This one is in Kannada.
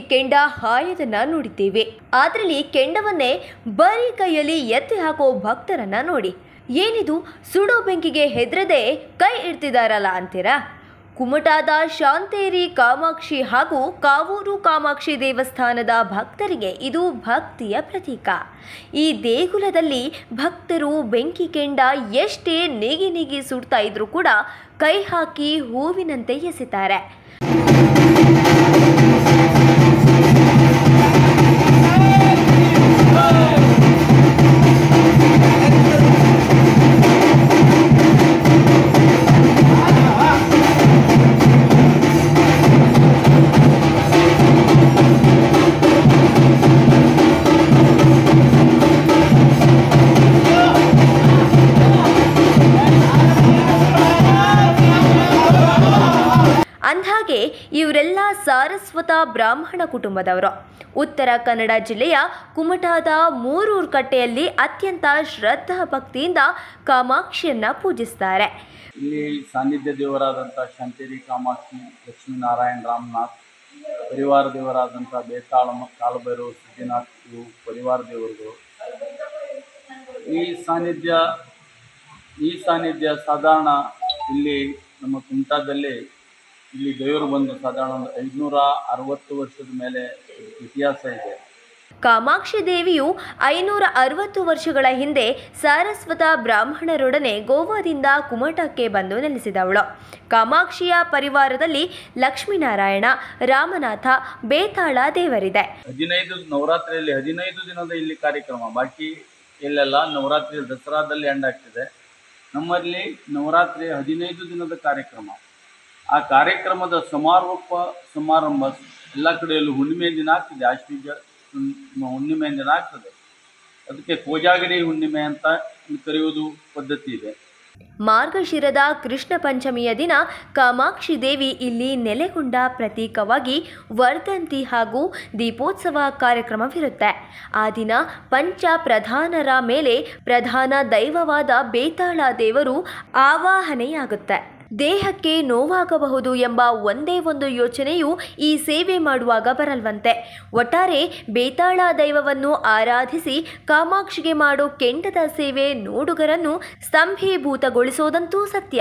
ಕೆಂಡ ಹಾಯೋದನ್ನ ನೋಡಿದ್ದೇವೆ ಅದರಲ್ಲಿ ಕೆಂಡವನ್ನೇ ಬರೀ ಕೈಯಲ್ಲಿ ಎತ್ತಿ ಹಾಕೋ ಭಕ್ತರನ್ನ ನೋಡಿ ಏನಿದು ಸುಡೋ ಬೆಂಕಿಗೆ ಹೆದರದೆ ಕೈ ಇಡ್ತಿದಾರಲ್ಲ ಅಂತೀರಾ ಕುಮಟಾದ ಶಾಂತೇರಿ ಕಾಮಾಕ್ಷಿ ಹಾಗೂ ಕಾವೂರು ಕಾಮಾಕ್ಷಿ ದೇವಸ್ಥಾನದ ಭಕ್ತರಿಗೆ ಇದು ಭಕ್ತಿಯ ಪ್ರತೀಕ ಈ ದೇಗುಲದಲ್ಲಿ ಭಕ್ತರು ಬೆಂಕಿ ಕೆಂಡ ಎಷ್ಟೇ ನೀಗಿ ನೀಗಿ ಸುಡ್ತಾ ಇದ್ರೂ ಕೂಡ ಕೈ ಹಾಕಿ ಹೂವಿನಂತೆ ಎಸಿತಾರೆ ಅಂದ್ಹಾಗೆ ಇವರೆಲ್ಲ ಸಾರಸ್ವತ ಬ್ರಾಹ್ಮಣ ಕುಟುಂಬದವರು ಉತ್ತರ ಕನ್ನಡ ಜಿಲ್ಲೆಯ ಕುಮಟಾದ ಮೂರೂರು ಕಟ್ಟೆಯಲ್ಲಿ ಅತ್ಯಂತ ಶ್ರದ್ಧಾ ಭಕ್ತಿಯಿಂದ ಕಾಮಾಕ್ಷಿಯನ್ನ ಪೂಜಿಸ್ತಾರೆ ಇಲ್ಲಿ ಸಾನ್ನಿಧ್ಯ ದೇವರಾದಂಥ ಶಾಂತೇರಿ ಕಾಮಾಕ್ಷಿ ಲಕ್ಷ್ಮೀನಾರಾಯಣ ರಾಮನಾಥ್ ಪರಿವಾರ ದೇವರಾದಂಥ ಬೇತಾಳಮ್ಮ ಕಾಲಭೈರವ್ ಸಿದ್ಧಿನಾಥ್ ಇವು ಪರಿವಾರ ದೇವರುಗಳು ಈ ಸಾನ್ನಿಧ್ಯ ಈ ಸಾನ್ನಿಧ್ಯ ಸಾಧಾರಣ ಇಲ್ಲಿ ನಮ್ಮ ಕುಮಟಾದಲ್ಲಿ ಇಲ್ಲಿ ದೇವರು ಬಂದು ಸಾಧಾರಣ ಒಂದು ಐದುನೂರ ಅರವತ್ತು ವರ್ಷದ ಮೇಲೆ ಇತಿಹಾಸ ಇದೆ ಕಾಮಾಕ್ಷಿ ದೇವಿಯು ಐನೂರ ಅರವತ್ತು ವರ್ಷಗಳ ಹಿಂದೆ ಸಾರಸ್ವತ ಬ್ರಾಹ್ಮಣರೊಡನೆ ಗೋವಾದಿಂದ ಕುಮಟಕ್ಕೆ ಬಂದು ನೆಲೆಸಿದವಳು ಕಾಮಾಕ್ಷಿಯ ಪರಿವಾರದಲ್ಲಿ ಲಕ್ಷ್ಮೀನಾರಾಯಣ ರಾಮನಾಥ ಬೇತಾಳ ದೇವರಿದೆ ಹದಿನೈದು ನವರಾತ್ರಿಯಲ್ಲಿ ಹದಿನೈದು ದಿನದ ಇಲ್ಲಿ ಕಾರ್ಯಕ್ರಮ ಬಾಕಿ ಇಲ್ಲೆಲ್ಲ ನವರಾತ್ರಿ ದಸರಾದಲ್ಲಿ ಎಂಡ್ ಆಗ್ತಿದೆ ನಮ್ಮಲ್ಲಿ ನವರಾತ್ರಿ ಹದಿನೈದು ದಿನದ ಕಾರ್ಯಕ್ರಮ ಆ ಕಾರ್ಯಕ್ರಮದ ಸಮಾರೋಪ ಸಮಾರಂಭ ಎಲ್ಲ ಕಡೆಯಲ್ಲೂ ಹುಣ್ಣಿಮೆ ದಿನ ಆಗ್ತದೆ ಆಶ್ವೀಜ ಹುಣ್- ಹುಣ್ಣಿಮೆ ದಿನ ಆಗ್ತದೆ ಅದಕ್ಕೆ ಕೋಜಾಗಿರಿ ಹುಣ್ಣಿಮೆ ಅಂತ ಕರೆಯುವುದು ಪದ್ಧತಿ ಇದೆ ಮಾರ್ಗಶಿರದ ಕೃಷ್ಣ ಪಂಚಮಿಯ ದಿನ ಕಾಮಾಕ್ಷಿ ದೇವಿ ಇಲ್ಲಿ ನೆಲೆಗೊಂಡ ಪ್ರತೀಕವಾಗಿ ವರ್ಧಂತಿ ಹಾಗೂ ದೀಪೋತ್ಸವ ಕಾರ್ಯಕ್ರಮವಿರುತ್ತೆ ಆ ದಿನ ಪಂಚ ಪ್ರಧಾನರ ಮೇಲೆ ಪ್ರಧಾನ ದೈವವಾದ ಬೇತಾಳ ದೇವರು ಆವಾಹನೆಯಾಗುತ್ತೆ ದೇಹಕ್ಕೆ ನೋವಾಗಬಹುದು ಎಂಬ ಒಂದೇ ಒಂದು ಯೋಚನೆಯು ಈ ಸೇವೆ ಮಾಡುವಾಗ ಬರಲ್ವಂತೆ ಒಟ್ಟಾರೆ ಬೇತಾಳ ದೈವವನ್ನು ಆರಾಧಿಸಿ ಕಾಮಾಕ್ಷಿಗೆ ಮಾಡೋ ಕೆಂಡದ ಸೇವೆ ನೋಡುಗರನ್ನು ಸ್ತಂಭೀಭೂತಗೊಳಿಸೋದಂತೂ ಸತ್ಯ